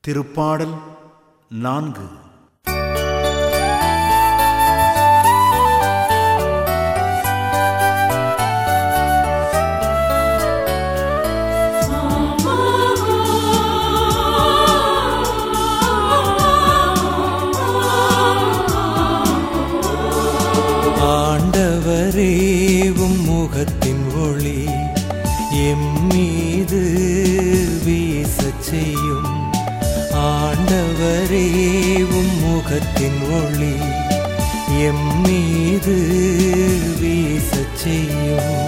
திருப்பாடல் நான்கு ஆண்டவரேவும் முகத்தின் ஒளி எம்மீது வீசச் செய்யும் ஆண்டவரேவும் முகத்தின் ஒளி எம்மீது வீசச் செய்யும்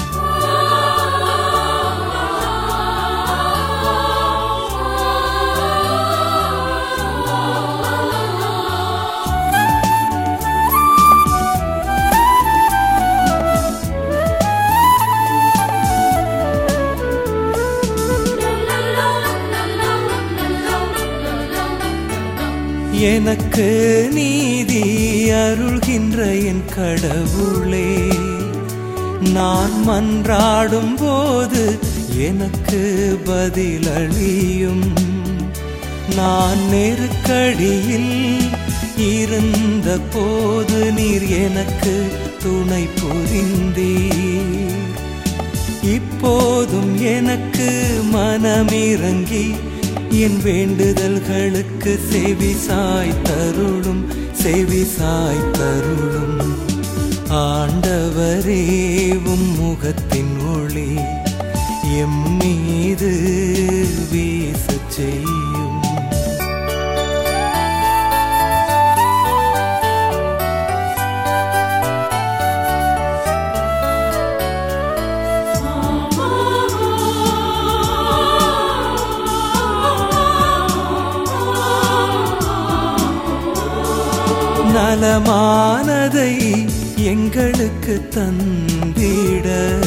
எனக்கு நீதி அருள்கின்ற என் கடவுளே நான் மன்றாடும் போது எனக்கு பதிலளியும் நான் நெருக்கடியில் இருந்த போது நீர் எனக்கு துணை புரிந்தீர் இப்போதும் எனக்கு மனமிறங்கி என் வேண்டுதல்களுக்கு செவி சாய் தருளும் செவி சாய் தருளும் ஆண்டவரேவும் முகத்தின் ஒளி எம் மீது வீசச் செய்யும் நலமானதை எங்களுக்கு தந்திட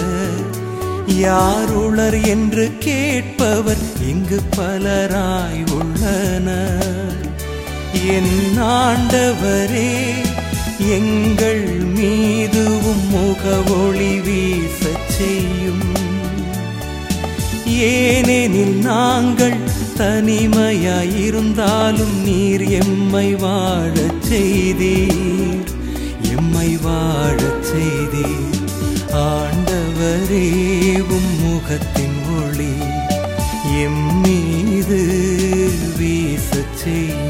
யாருளர் என்று கேட்பவர் இங்கு பலராய் உள்ளனர் என் ஆண்டவரே எங்கள் மீதுவும் முகவொளி வீசச் செய்யும் ஏனெனில் நாங்கள் தனிமையாயிருந்தாலும் நீர் எம்மை வாழச் செய்தீர் எம்மை வாழச் செய்தீர் ஆண்டவரேவும் முகத்தின் ஒளி எம் மீது வீசச் செய்யும்